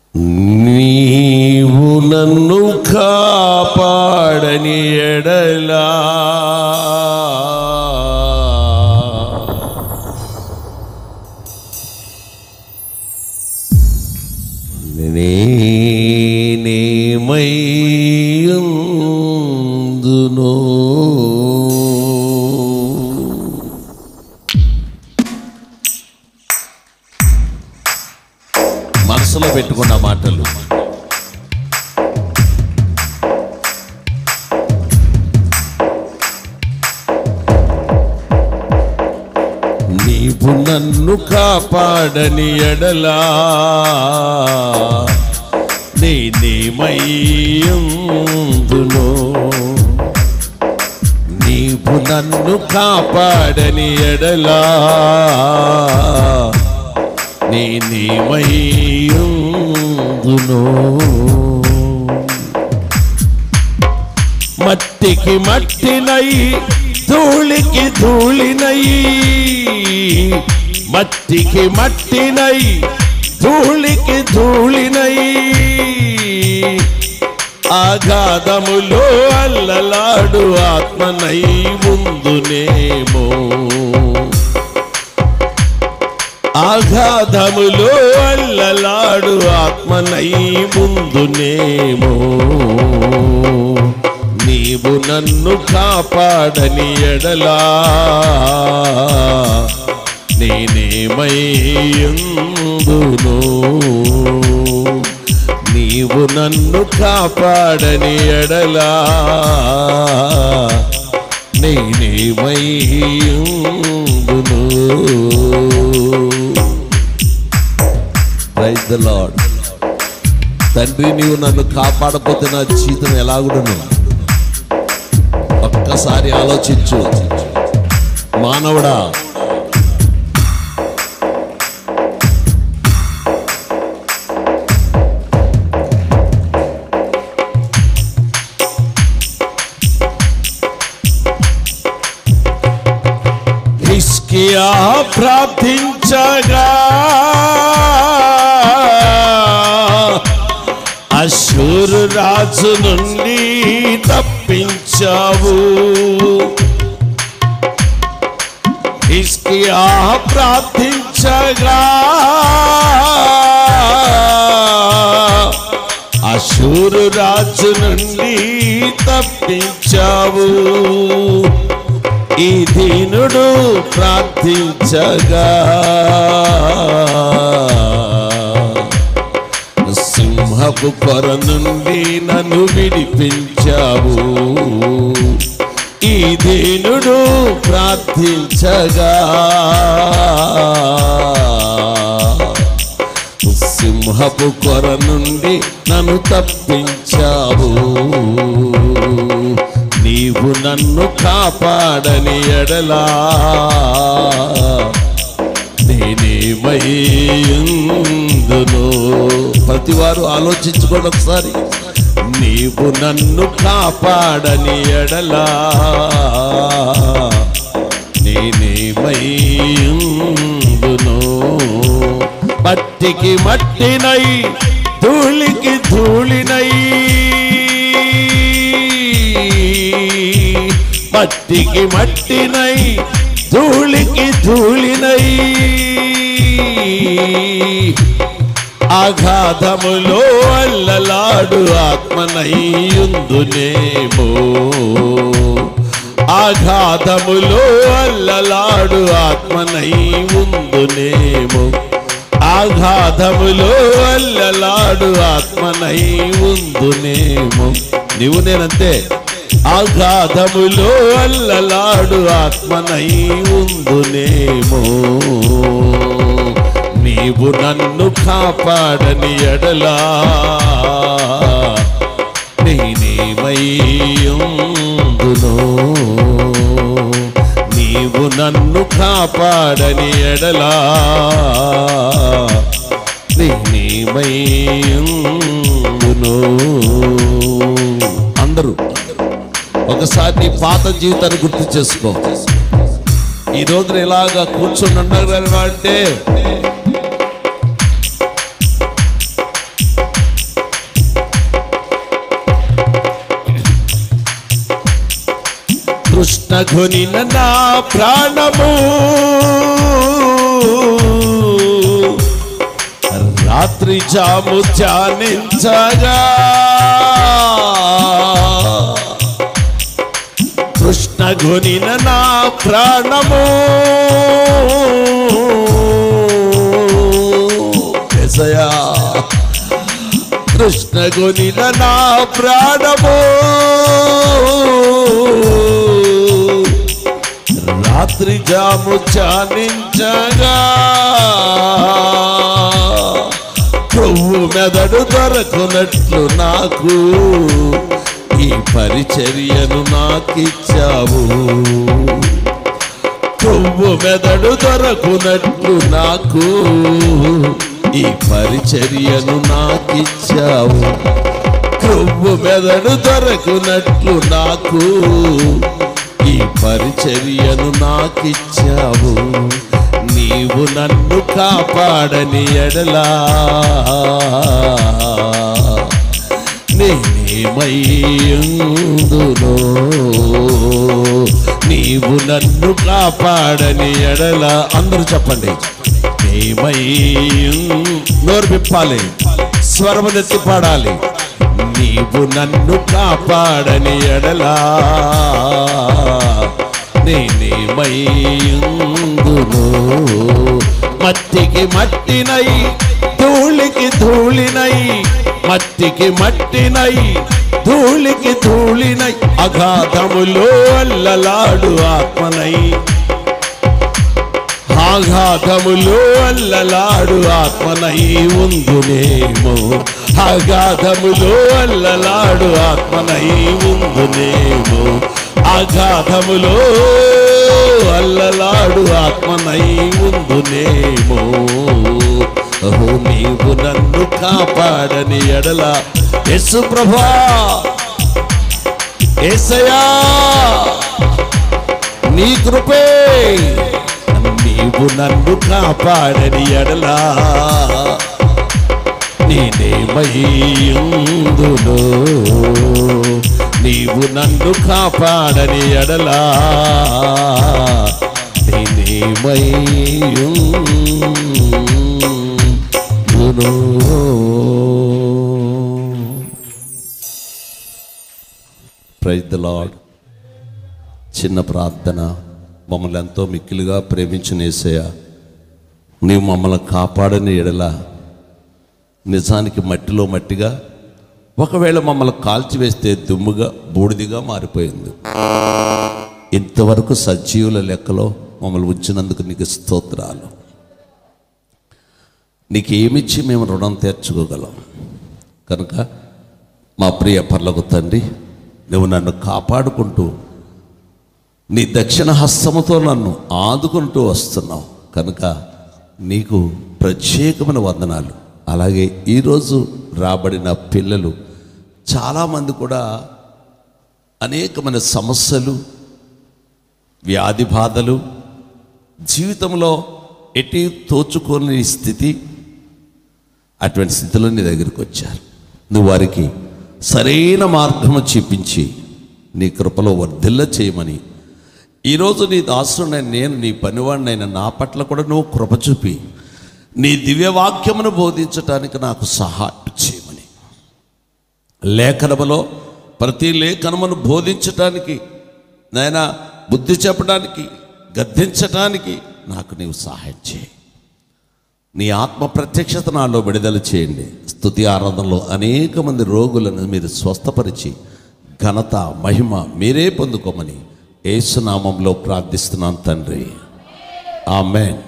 నీవు నన్ను కాపాడని ఎడలా నేనేమయ్యుందునో మనసులో పెట్టుకున్న మాటలు నీవు నన్ను కాపాడని ఎడలా నేనేమయ్యుందునో నీవు నన్ను కాపాడని ఎడలా నేనేమయ్యుందునో మట్టికి మట్టినై ధూళికి ధూళినై మట్టికి మట్టినై ధూళికి ధూళినై ఆఘాతములో అల్లలాడు ఆత్మనై ముందునేమో ఆఘాతములో అల్లలాడు ఆత్మనై ముందునేమో నీవు నన్ను కాపాడని ఎడలా నేనేమయ్యుందును నీవు నన్ను కాపాడని ఎడలా నేనేమయ్యుందును ప్రైజ్ ద లార్డ్ తండ్రి నీవు నన్ను కాపాడపోతే నా జీవితం ఎలాగుడను ఒక్కసారి ఆలోచించు మానవుడా హిస్కియా ప్రార్థించగా అశూరు రాజు నుండి తప్పించావు హిస్కియా ప్రార్థించగా అశూరు రాజు నుండి తప్పించావు ఈ దీనుడు ప్రార్థించగా సింహపు కొర నుండి నన్ను విడిపించావు ఈ దీనుడు ప్రార్థించగా సింహపు కొర నుండి నన్ను తప్పించావు నీవు నన్ను కాపాడని ఎడలా నేనేమయ్యుందును ప్రతివారు ఆలోచించుకోండి ఒకసారి నీవు నన్ను కాపాడని ఎడలా నేనేమయ్యుందును మట్టికి మట్టినై ధూళికి ధూళినై మట్టికి మట్టినై ధూళికి ధూళినై ఆఘాతములో అల్లలాడు ఆత్మనయ్యుందునేమో ఆఘాతములో అల్లలాడు ఆత్మనై ఉందునేమో ఆఘాతములో అల్లలాడు ఆత్మనై ఉందునేమో నీవు నేనంతే ఆఘాతములో అల్లలాడు ఆత్మనై ఉందునేమో నీవు నన్ను కాపాడని ఎడలా నేనేమయ్యుందును నీవు నన్ను కాపాడని ఎడలా నేనేమయ్యుందును అందరూ ఒకసారి నీ పాత జీవితాన్ని గుర్తు చేసుకో ఈ రోజున ఇలాగా కూర్చొని ఉండగలవా అంటే కృష్ణ కొనిన నా ప్రాణము రాత్రి జాము ధ్యానించగా కృష్ణ కొనిన నా ప్రాణము ఎసయా కృష్ణ కొనిన నా ప్రాణము రాత్రి జాము చానించగా కొవ్వు మెదడు దొరకునట్లు నాకు ఈ పరిచర్యను నాకిచ్చావు కొవ్వు మెదడు దొరకునట్లు నాకు ఈ పరిచర్యను నాకిచ్చావు కొవ్వు మెదడు దొరకునట్లు నాకు ఈ పరిచర్యను నాకిచ్చావు నీవు నన్ను కాపాడని ఎడలా నేనేమయ్యుందునో నీవు నన్ను కాపాడని ఎడల అందరూ చెప్పండి నేమయ్యు నోరు విప్పాలి స్వరమునెత్తి పాడాలి నీవు నన్ను కాపాడని ఎడలా నేనేమయ్యుందును మట్టికి మట్టినై ధూళికి ధూళినై మట్టికి మట్టినై ధూళికి ధూళినై అగాధములో అల్లలాడు ఆత్మనై ఆఘాతములో అల్లలాడు ఆత్మనై ఉందునేమో అగాధములో అల్లలాడు ఆత్మనై ఉందునేమో అగాధములో అల్లలాడు ఆత్మనై ఉందునేమో ఓహో నీవు నన్ను కాపాడని ఎడల యేసు ప్రభా ఏసయా నీ కృపే నీవు నన్ను కాపాడని ఎడలా నేనేమయ్యుందును నీవు నన్ను కాపాడని ఎడలా నేనేమయ్యుందును ప్రైజ్ ద లాడ్ చిన్న ప్రార్థన మమ్మల్ని ఎంతో మిక్కిలిగా ప్రేమించిన ఏసయ్య నీవు మమ్మల్ని కాపాడని ఎడల నిజానికి మట్టిలో మట్టిగా ఒకవేళ మమ్మల్ని కాల్చివేస్తే దుమ్ముగా బూడిదిగా మారిపోయింది ఇంతవరకు సజీవుల లెక్కలో మమ్మల్ని ఉంచినందుకు నీకు స్తోత్రాలు నీకు ఏమిచ్చి మేము రుణం తీర్చుకోగలం కనుక మా ప్రియ పర్లకు తండ్రి నువ్వు నన్ను కాపాడుకుంటూ నీ దక్షిణ హస్తముతో నన్ను ఆదుకుంటూ వస్తున్నావు కనుక నీకు ప్రత్యేకమైన వందనాలు అలాగే ఈరోజు రాబడిన పిల్లలు చాలామంది కూడా అనేకమైన సమస్యలు వ్యాధి బాధలు జీవితంలో ఎటు తోచుకోని స్థితి అటువంటి స్థితిలో నీ దగ్గరికి వచ్చారు నువ్వు వారికి సరైన మార్గము చూపించి నీ కృపలో వర్ధిల్ల చేయమని ఈరోజు నీ దాసుడైన నేను నీ పనివాడినైన నా పట్ల కూడా నువ్వు కృప చూపి నీ దివ్యవాక్యమును బోధించటానికి నాకు సహాయం చేయమని లేఖనములో ప్రతి లేఖనమును బోధించటానికి నాయన బుద్ధి చెప్పడానికి గద్దించటానికి నాకు నీవు సహాయం చేయి నీ ఆత్మ ప్రత్యక్షత నాలో విడుదల చేయండి స్తుతి ఆరాధనలో అనేక మంది రోగులను మీరు స్వస్థపరిచి ఘనత మహిమ మీరే పొందుకోమని ఏసునామంలో ప్రార్థిస్తున్నాను తండ్రి ఆమెన్